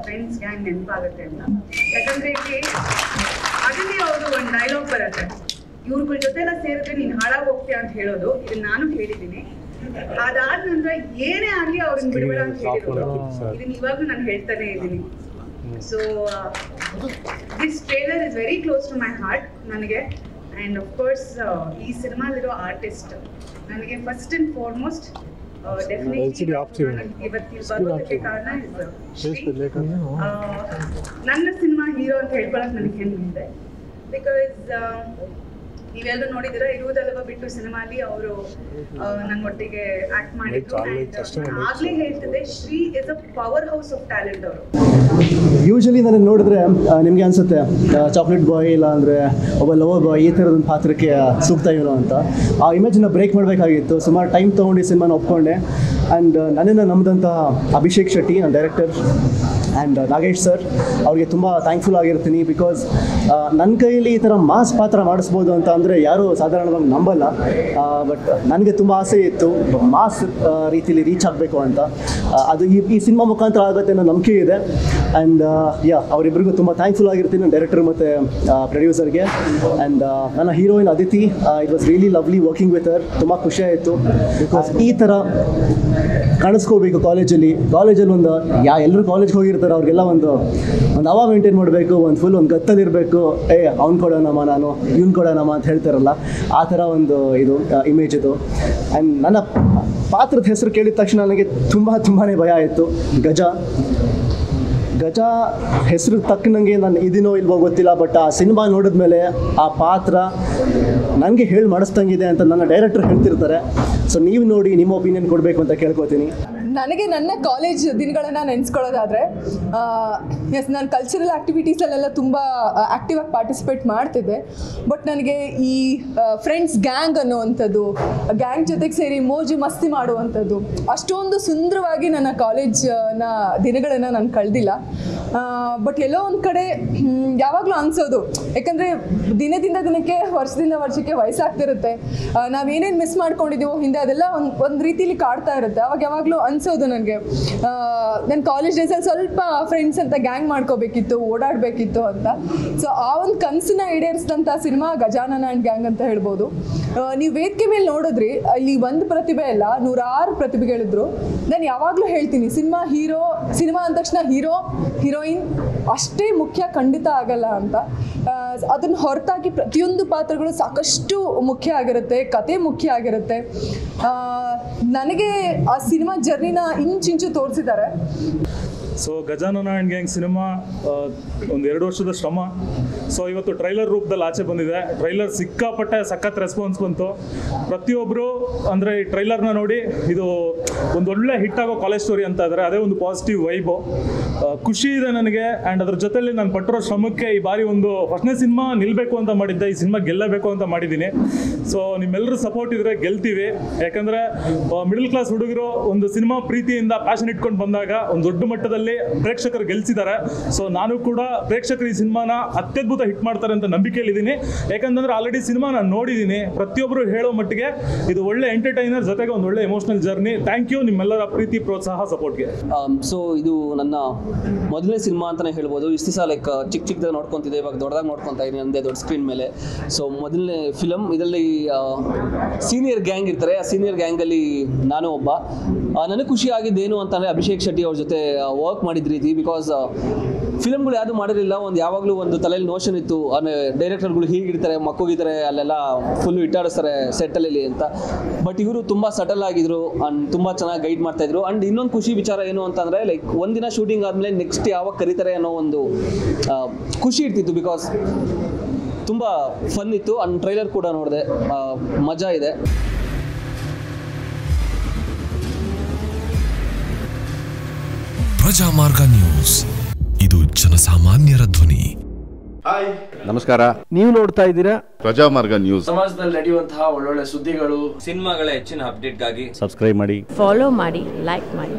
Friends gang ನೆನಪಾಗುತ್ತೆ ಅಂತ ಯಾಕಂದ್ರೆ ಇಲ್ಲಿ ಅದನ್ನೇ ಅವರು ಒಂದು ಡೈಲಾಗ್ ಬರುತ್ತೆ ಇವ್ರಗಳ ಜೊತೆ ಎಲ್ಲ ಸೇರಿದ್ರೆ ನೀನ್ ಹಾಳಾಗಿ ಹೋಗ್ತೀಯ ಅಂತ ಹೇಳೋದು ಇದನ್ನ ನಾನು ಹೇಳಿದ್ದೀನಿ ಅದಾದ ನಂತರ ಏನೇ ಆಗ್ಲಿ ಅವ್ರನ್ನ ಬಿಡಬೇಡ ಅಂತ ಹೇಳಿರೋದು ಇದನ್ನ ಇವಾಗ್ಲೂ ನಾನು ಹೇಳ್ತಾನೆ ಇದ್ದೀನಿ so this trailer is very close to my heart ನನಗೆ ಆ್ಯಂಡ್ ಆಫ್ ಕೋರ್ಸ್ ಈ ಸಿನಿಮಾಲಿರೋ ಆರ್ಟಿಸ್ಟ್ ನನಗೆ first and foremost LCD off ചെയ്യണം. ಇವತ್ತು Screen off ಬರೋದಕ್ಕೆ ചെയ്യണം. ಕಾರಣ is, uh, ಶ್ರೀ. ಫೇಸ್ಬುಕ್ ಆ, ನನ್ನ ಸಿನಿಮಾ ಹೀರೋ ಅಂತ ಹೇಳ್ಕೊಳಕ್ ನನಗೆ ಹೆಮ್ಮಿದೆ ಬಿಕಾಸ್ ನೀವೆಲ್ಲರೂ ನೋಡಿದಿರ ಇರುವುದಲ್ಲವ ಬಿಟ್ಟು ಸಿನಿಮಾಲಿ ಅವರು ನನ್ನ ಒಟ್ಟಿಗೆ ಆಕ್ಟ್ ಮಾಡಿದ್ರು ಚಾಲು And, ಕಷ್ಟ ನಾನು ಆಗ್ಲೇ ಹೇಳ್ತಿದ್ದೆ Shri is a powerhouse of talent ಅವರು ಯೂಶಲಿ ನನಗೆ ನೋಡಿದ್ರೆ ನಿಮಗೆ ಅನಿಸುತ್ತೆ ಚಾಕ್ಲೇಟ್ ಬಾಯ್ ಇಲ್ಲ ಅಂದರೆ ಒಬ್ಬ ಲವರ್ ಬಾಯ್ ಈ ಥರದೊಂದು ಪಾತ್ರಕ್ಕೆ ಸೂಕ್ತ ಇರೋ ಅಂತ ಆ ಇಮೇಜನ್ನ ಬ್ರೇಕ್ ಮಾಡಬೇಕಾಗಿತ್ತು ಸುಮಾರು ಟೈಮ್ ತೊಗೊಂಡು ಈ ಸಿನಿಮಾನ ಒಪ್ಕೊಂಡೆ ಆ್ಯಂಡ್ ನನ್ನಿಂದ ನಮ್ಮದಂತಹ ಅಭಿಷೇಕ್ ಶೆಟ್ಟಿ ನನ್ನ ಡೈರೆಕ್ಟರ್ ಆ್ಯಂಡ್ ನಾಗೇಶ್ ಸರ್ ಅವ್ರಿಗೆ ತುಂಬ ಥ್ಯಾಂಕ್ಫುಲ್ ಆಗಿರ್ತೀನಿ ಬಿಕಾಸ್ ನನ್ನ ಕೈಯಲ್ಲಿ ಈ ಥರ ಮಾಸ್ ಪಾತ್ರ ಮಾಡಿಸ್ಬೋದು ಅಂತ ಅಂದರೆ ಯಾರೂ ಸಾಧಾರಣವಾಗಿ ನಂಬಲ್ಲ ಬಟ್ ನನಗೆ ತುಂಬ ಆಸೆ ಇತ್ತು ಮಾಸ್ ರೀತಿಲಿ ರೀಚ್ ಆಗಬೇಕು ಅಂತ ಆ, ಅದು ಈ ಈ ಸಿನಿಮಾ ಮುಖಾಂತರ ಆಗುತ್ತೆ ಅನ್ನೋ ನಂಬಿಕೆ ಇದೆ ಆ್ಯಂಡ್ ಯಾ ಅವರಿಬ್ಬರಿಗೂ ತುಂಬ ಥ್ಯಾಂಕ್ಫುಲ್ ಆಗಿರ್ತೀನಿ ಡೈರೆಕ್ಟರ್ ಮತ್ತು ಪ್ರೊಡ್ಯೂಸರ್ಗೆ ಆ್ಯಂಡ್ ನನ್ನ heroine Aditi it was really lovely working with her ತುಂಬ ಖುಷಿ ಆಯಿತು ಬಿಕಾಸ್ ಈ ಥರ ಕಾಣಿಸ್ಕೋಬೇಕು ಕಾಲೇಜಲ್ಲಿ ಕಾಲೇಜಲ್ಲಿ ಒಂದು ಯಾ ಎಲ್ಲರೂ ಕಾಲೇಜ್ಗೆ ಹೋಗಿರ್ತಾರೆ ಅವ್ರಿಗೆಲ್ಲ ಒಂದು ಒಂದು ಅವ ಮೇಂಟೈನ್ ಮಾಡಬೇಕು ಒಂದು ಫುಲ್ ಒಂದು ಗತ್ತಲ್ಲಿರಬೇಕು ಏ ಅವ್ನು ಕೊಡೋಣಮ್ಮ ನಾನು ಇವ್ನು ಕೊಡೋಣಮ್ಮ ಅಂತ ಹೇಳ್ತಾರಲ್ಲ ಆ ಥರ ಒಂದು ಇದು ಇಮೇಜ್ ಇದು ಆ್ಯಂಡ್ ನನ್ನ ಪಾತ್ರದ ಹೆಸರು ಕೇಳಿದ ತಕ್ಷಣ ನನಗೆ ತುಂಬ ತುಂಬಾ ಭಯ ಆಯಿತು ಗಜ ಗಜ ಹೆಸರು ತಕ್ಕನಂಗೆ ನಾನು ಇದೀನೋ ಇಲ್ವೋ ಗೊತ್ತಿಲ್ಲ ಬಟ್ ಆ ಸಿನಿಮಾ ನೋಡಿದ್ಮೇಲೆ ಆ ಪಾತ್ರ ನನಗೆ ಹೇಳಿ ಮಾಡಿಸ್ದಂಗಿದೆ ಅಂತ ನನ್ನ ಡೈರೆಕ್ಟರ್ ಹೇಳ್ತಿರ್ತಾರೆ ಸೊ ನೀವು ನೋಡಿ ನಿಮ್ಮ ಒಪಿನಿಯನ್ ಕೊಡಬೇಕು ಅಂತ ಕೇಳ್ಕೊತೀನಿ ನನಗೆ ನನ್ನ ಕಾಲೇಜ್ ದಿನಗಳನ್ನು ನೆನೆಸ್ಕೊಳ್ಳೋದಾದರೆ ಎಸ್ ನಾನು ಕಲ್ಚರಲ್ ಆ್ಯಕ್ಟಿವಿಟೀಸಲ್ಲೆಲ್ಲ ತುಂಬ ಆ್ಯಕ್ಟಿವ್ ಆಗಿ ಪಾರ್ಟಿಸಿಪೇಟ್ ಮಾಡ್ತಿದ್ದೆ ಬಟ್ ನನಗೆ ಈ ಫ್ರೆಂಡ್ಸ್ ಗ್ಯಾಂಗ್ ಅನ್ನುವಂಥದ್ದು ಗ್ಯಾಂಗ್ ಜೊತೆಗೆ ಸೇರಿ ಮೋಜು ಮಸ್ತಿ ಮಾಡುವಂಥದ್ದು ಅಷ್ಟೊಂದು ಸುಂದರವಾಗಿ ನನ್ನ ಕಾಲೇಜ್ನ ದಿನಗಳನ್ನು ನಾನು ಕಳೆದಿಲ್ಲ ಬಟ್ ಎಲ್ಲೋ ಒಂದು ಕಡೆ ಹ್ಮ್, ಯಾವಾಗಲೂ ಅನಿಸೋದು ಯಾಕಂದರೆ ದಿನದಿಂದ ದಿನಕ್ಕೆ ವರ್ಷದಿಂದ ವರ್ಷಕ್ಕೆ ವಯಸ್ಸಾಗ್ತಿರುತ್ತೆ ಆ, ನಾವೇನೇನು ಮಿಸ್ ಮಾಡ್ಕೊಂಡಿದ್ದೀವೋ ಹಿಂದೆ ಅದೆಲ್ಲ ಒಂದು ಒಂದು ರೀತಿಲಿ ಕಾಡ್ತಾ ಇರುತ್ತೆ ಅವಾಗ ಯಾವಾಗಲೂ ಅನಿಸೋದು ನನಗೆ ನನ್ನ ಕಾಲೇಜ್ ಡೇಸಲ್ಲಿ ಸ್ವಲ್ಪ ಫ್ರೆಂಡ್ಸ್ ಅಂತ ಗ್ಯಾಂಗ್ ಮಾಡ್ಕೋಬೇಕಿತ್ತು ಓಡಾಡಬೇಕಿತ್ತು ಅಂತ ಸೊ ಆ ಒಂದು ಕನಸನ್ನ ಈಡೇರಿಸಿದಂಥ ಸಿನಿಮಾ ಗಜಾನನ ಆ್ಯಂಡ್ ಗ್ಯಾಂಗ್ ಅಂತ ಹೇಳ್ಬೋದು ನೀವು ವೇದಿಕೆ ಮೇಲೆ ನೋಡಿದ್ರಿ ಇಲ್ಲಿ ಒಂದು ಪ್ರತಿಭೆ ಅಲ್ಲ ನೂರಾರು ಪ್ರತಿಭೆಗಳಿದ್ರು ನಾನು ಯಾವಾಗಲೂ ಹೇಳ್ತೀನಿ ಸಿನಿಮಾ ಹೀರೋ ಸಿನಿಮಾ ಅಂದ ತಕ್ಷಣ ಹೀರೋ ಹೀರೋಯಿನ್ ಅಷ್ಟೇ ಮುಖ್ಯ ಖಂಡಿತ ಆಗಲ್ಲ ಅಂತ ಅದನ್ನು ಹೊರತಾಗಿ ಪ್ರತಿಯೊಂದು ಪಾತ್ರಗಳು ಸಾಕಷ್ಟು ಮುಖ್ಯ ಆಗಿರುತ್ತೆ ಕತೆ ಮುಖ್ಯ ಆಗಿರುತ್ತೆ ಆ, ನನಗೆ ಆ ಸಿನಿಮಾ ಜರ್ನಿನ ಇಂಚಿಂಚು ತೋರಿಸಿದ್ದಾರೆ so Gajanana and gang cinema ಒಂದು ಎರಡು ವರ್ಷದ ಶ್ರಮ ಸೊ ಇವತ್ತು ಟ್ರೈಲರ್ ರೂಪದಲ್ಲಿ ಆಚೆ ಬಂದಿದೆ ಟ್ರೈಲರ್ ಸಿಕ್ಕಾಪಟ್ಟೆ ಸಖತ್ ರೆಸ್ಪಾನ್ಸ್ ಬಂತು ಪ್ರತಿಯೊಬ್ಬರು ಅಂದರೆ ಈ ಟ್ರೈಲರ್ನ ನೋಡಿ ಇದು ಒಂದು ಒಳ್ಳೆ ಹಿಟ್ ಆಗೋ ಕಾಲೇಜ್ ಸ್ಟೋರಿ ಅಂತ ಇದ್ದಾರೆ ಅದೇ ಒಂದು ಪಾಸಿಟಿವ್ ವೈಬು ಖುಷಿ ಇದೆ ನನಗೆ ಆ್ಯಂಡ್ ಅದ್ರ ಜೊತೆಲಿ ನಾನು ಪಟ್ಟಿರೋ ಶ್ರಮಕ್ಕೆ ಈ ಬಾರಿ ಒಂದು ಫಸ್ಟ್ನೇ ಸಿನಿಮಾ ನಿಲ್ಲಬೇಕು ಅಂತ ಮಾಡಿದ್ದೆ ಈ ಸಿನಿಮಾ ಗೆಲ್ಲಬೇಕು ಅಂತ ಮಾಡಿದ್ದೀನಿ ಸೊ ನಿಮ್ಮೆಲ್ಲರೂ ಸಪೋರ್ಟ್ ಇದ್ರೆ ಗೆಲ್ತೀವಿ ಯಾಕಂದರೆ ಮಿಡಲ್ ಕ್ಲಾಸ್ ಹುಡುಗರು ಒಂದು ಸಿನಿಮಾ ಪ್ರೀತಿಯಿಂದ ಪ್ಯಾಷನ್ ಇಟ್ಕೊಂಡು ಬಂದಾಗ ಒಂದು ದೊಡ್ಡ ಮಟ್ಟದಲ್ಲಿ ಪ್ರೇಕ್ಷಕರು ಗೆಲ್ಸಿದ್ದಾರೆ ಸೊ ನಾನು ಕೂಡ ಪ್ರೇಕ್ಷಕರು ಈ ಸಿನಿಮಾನ ಅತ್ಯದ್ಭುತ ಹಿಟ್ ಮಾಡ್ತಾರೆ ಅಂತ ನಂಬಿಕೆಯಲ್ಲಿದ್ದೀನಿ ಯಾಕಂತಂದ್ರೆ ಆಲ್ರೆಡಿ ಸಿನಿಮಾ ನಾನು ನೋಡಿದ್ದೀನಿ ಪ್ರತಿಯೊಬ್ಬರು ಹೇಳೋ ಮಟ್ಟಿಗೆ ಇದು ಒಳ್ಳೆ ಎಂಟರ್ಟೈನರ್ ಜೊತೆಗೆ ಒಂದು ಒಳ್ಳೆ ಎಮೋಷನಲ್ ಜರ್ನಿ ಥ್ಯಾಂಕ್ ಯು ನಿಮ್ಮೆಲ್ಲರ ಪ್ರೀತಿ ಪ್ರೋತ್ಸಾಹ ಸಪೋರ್ಟ್ಗೆ ಸೊ ಇದು ನನ್ನ ಮೊದಲನೇ ಸಿನಿಮಾ ಅಂತಲೇ ಹೇಳ್ಬೋದು ಇಷ್ಟು ದಿವಸ ಲೈಕ್ ಚಿಕ್ಕ ಚಿಕ್ಕದಾಗ ನೋಡ್ಕೊತಿದ್ದೆ ಇವಾಗ ದೊಡ್ಡದಾಗಿ ನೋಡ್ಕೊತಾ ಇದ್ದೀನಿ ನಂದೇ ದೊಡ್ಡ ಸ್ಕ್ರೀನ್ ಮೇಲೆ ಸೊ ಮೊದಲನೇ ಫಿಲಮ್ ಇದರಲ್ಲಿ ಸೀನಿಯರ್ ಗ್ಯಾಂಗ್ ಇರ್ತಾರೆ ಆ ಸೀನಿಯರ್ ಗ್ಯಾಂಗಲ್ಲಿ ನಾನು ಒಬ್ಬ ಆ, ನನಗೆ ಖುಷಿ ಆಗಿದ್ದೇನು ಅಂತಂದರೆ ಅಭಿಷೇಕ್ ಶೆಟ್ಟಿ ಅವ್ರ ಜೊತೆ ವರ್ಕ್ ಮಾಡಿದ ರೀತಿ ಬಿಕಾಸ್ ಫಿಲಮ್ಗಳು ಯಾವುದು ಮಾಡಿರಲಿಲ್ಲ ಒಂದು ಯಾವಾಗಲೂ ಒಂದು ತಲೆಯಲ್ಲಿ ನೋಷನ್ ಇತ್ತು ಅಂದರೆ ಡೈರೆಕ್ಟರ್ಗಳು ಹೀಗಿರ್ತಾರೆ ಮಕ್ಕೋಗಿದ್ದಾರೆ ಅಲ್ಲೆಲ್ಲ ಫುಲ್ಲು ಇಟ್ಟಾಡಿಸ್ತಾರೆ ಸೆಟ್ಟಲ್ಲಿ ಅಂತ ಬಟ್ ಇವರು ತುಂಬ ಸಟಲ್ ಆಗಿದ್ರು ಅಂಡ್ ತುಂಬ ಚೆನ್ನಾಗಿ ಗೈಡ್ ಮಾಡ್ತಾ ಇದ್ರು ಅಂಡ್ ಇನ್ನೊಂದು ಖುಷಿ ವಿಚಾರ ಏನು ಅಂತಂದರೆ ಲೈಕ್ ಒಂದಿನ ಶೂಟಿಂಗ್ ಆದಮೇಲೆ ನೆಕ್ಸ್ಟ್ ಯಾವಾಗ ಕರೀತಾರೆ ಅನ್ನೋ ಒಂದು ಆ, ಖುಷಿ ಇರ್ತಿತ್ತು ಬಿಕಾಸ್ ತುಂಬ ಫನ್ ಇತ್ತು ಅಂಡ್ ಟ್ರೈಲರ್ ಕೂಡ ನೋಡಿದೆ ಮಜಾ ಇದೆ ಪ್ರಜಾಮಾರ್ಗ ನ್ಯೂಸ್ ಇದು ಜನಸಾಮಾನ್ಯರ ಧ್ವನಿ ನಮಸ್ಕಾರ ನೀವು ನೋಡ್ತಾ ಇದ್ದೀರಾ ಪ್ರಜಾಮಾರ್ಗ ನ್ಯೂಸ್ ಸಮಾಜದಲ್ಲಿ ನಡೆಯುವಂತಹ ಒಳ್ಳೊಳ್ಳೆ ಸುದ್ದಿಗಳು ಸಿನಿಮಾಗಳ ಹೆಚ್ಚಿನ ಅಪ್ಡೇಟ್ಗಾಗಿ ಸಬ್ಸ್ಕ್ರೈಬ್ ಮಾಡಿ ಫಾಲೋ ಮಾಡಿ ಲೈಕ್ ಮಾಡಿ